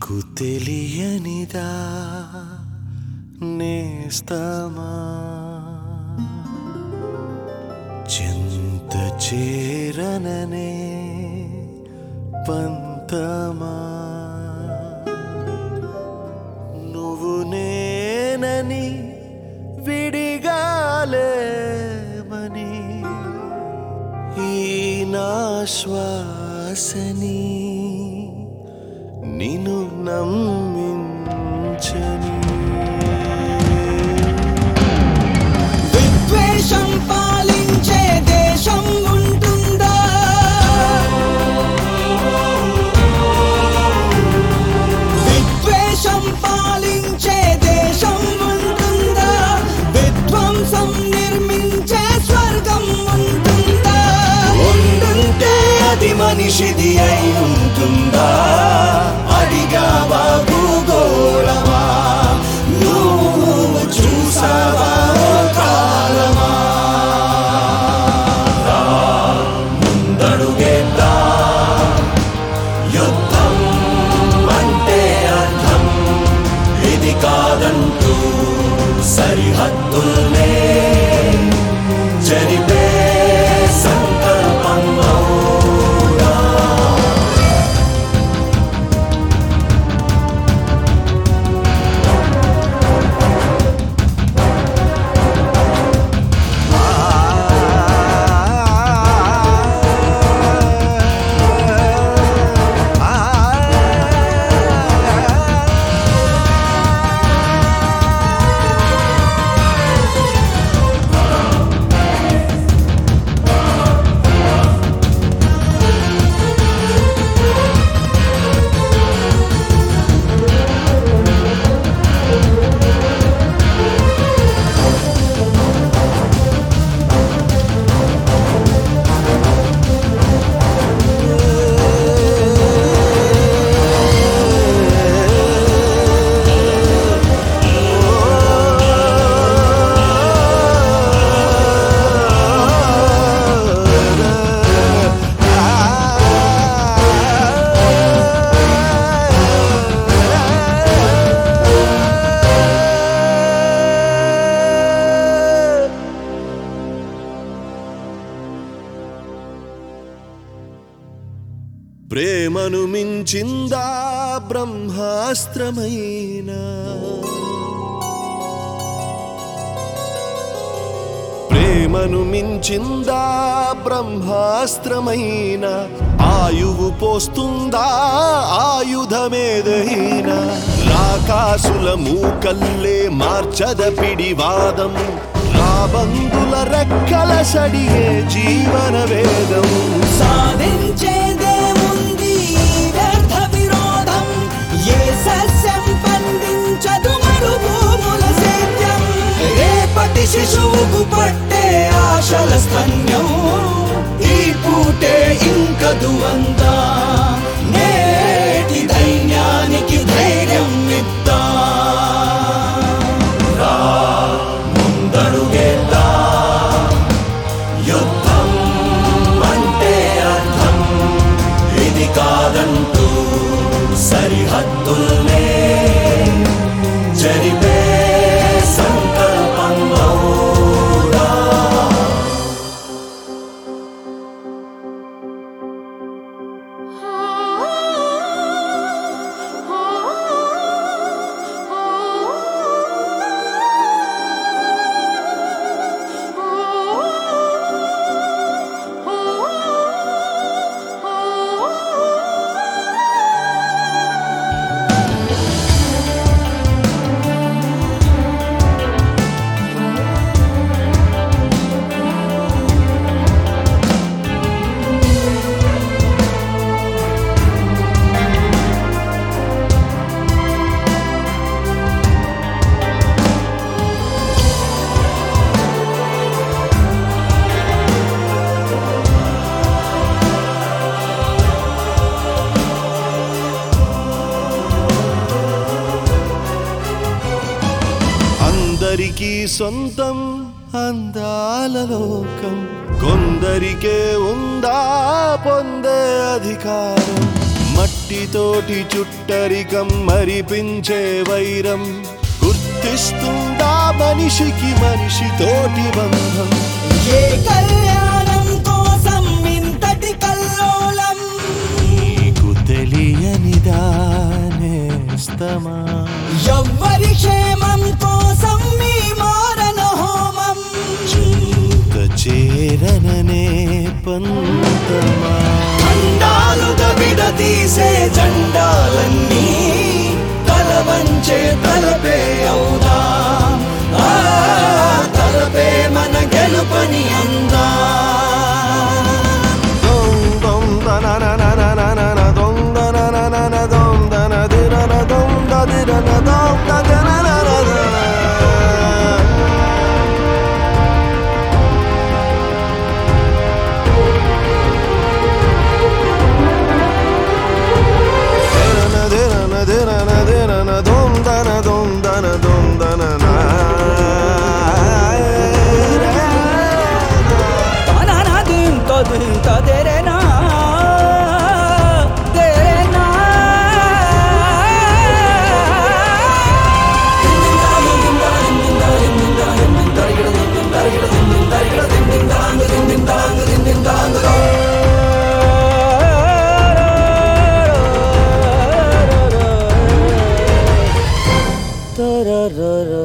నీకు తెలియనిదా నేస్తమా చింత చేరననే పంతమా నువ్వు నేనని విడిగాలేమని ఈ నా శ్వాసని నిన్ను నమ్మించని విద్వేషం పాలించే దేశం ఉంటుందా విద్వేషం పాలించే దేశం ఉంటుందా విధ్వంసం నిర్మించే స్వర్గం ఉంటుందా ఉంటుంటే అది మనిషిది అయి ఉంటుందా అడిగావా భూగోళమా నువ్వు చూసావా ఓ కాలమా రా, ముందడుగేద్దా యుద్ధం అంటే అర్థం ఇది కాదంటూ సరిహద్దుల్నే జరిపే సంకల్పం అవునా ప్రేమను మించిందా బ్రహ్మాస్త్రమైన ప్రేమను మించిందా బ్రహ్మాస్త్రమైన ఆయువు పోస్తుందా ఆయుధమేదైనా రాకాసుల మూకల్లే మార్చద పిడివాదం రాబందుల రెక్కల సడిగే జీవన వేదం సాధించేదేముంది వ్యర్థ విరోధం ఏ సస్యం పండించదు మరుభూముల సేద్యం రేపటి శిశువుకు పట్టే ఆశల స్తన్యం ఈ పూటే ఇంకదు అంతా నేటి ధైర్యానికి ధైర్యం ఇద్దా రా, ముందడుగేద్దా యుద్ధం అంటే అర్థం ఇది కాదంటూ సరిహద్దుల్నే జరిపే సంకల్పం అవునా అందరికీ సొంతం అందాల లోకం కొందరికే ఉందా పొందే అధికారం మట్టితోటి చుట్టూ ఒంటరికం మరిపించే వైరం గుర్తిస్తుందా మనిషికి మనిషి తోటి బంధం ఏ కళ్యాణం కోసం ఇంతటి కల్లోలం నీకు తెలియనిదా నేస్తమా ఎవ్వరి క్షేమం కోసం మీ మారణ హోమం చింత చేరననే పంతమా ఖండాలుగా విడదీసే జెండాలన్నీ తలవంచే తలపే అవుదా ఆ, తలపే మన గెలుపని అందా దొం దొం దననననననన దొం దనననన దొం దనదిరన దొం దదిరన దొం దదనననన. ధిరన ధిరన ధిరన ధిరన దొం దన దొం దన దొం దనన. తననా దింతో దింతో తెరేనా తెరేనా Da da da da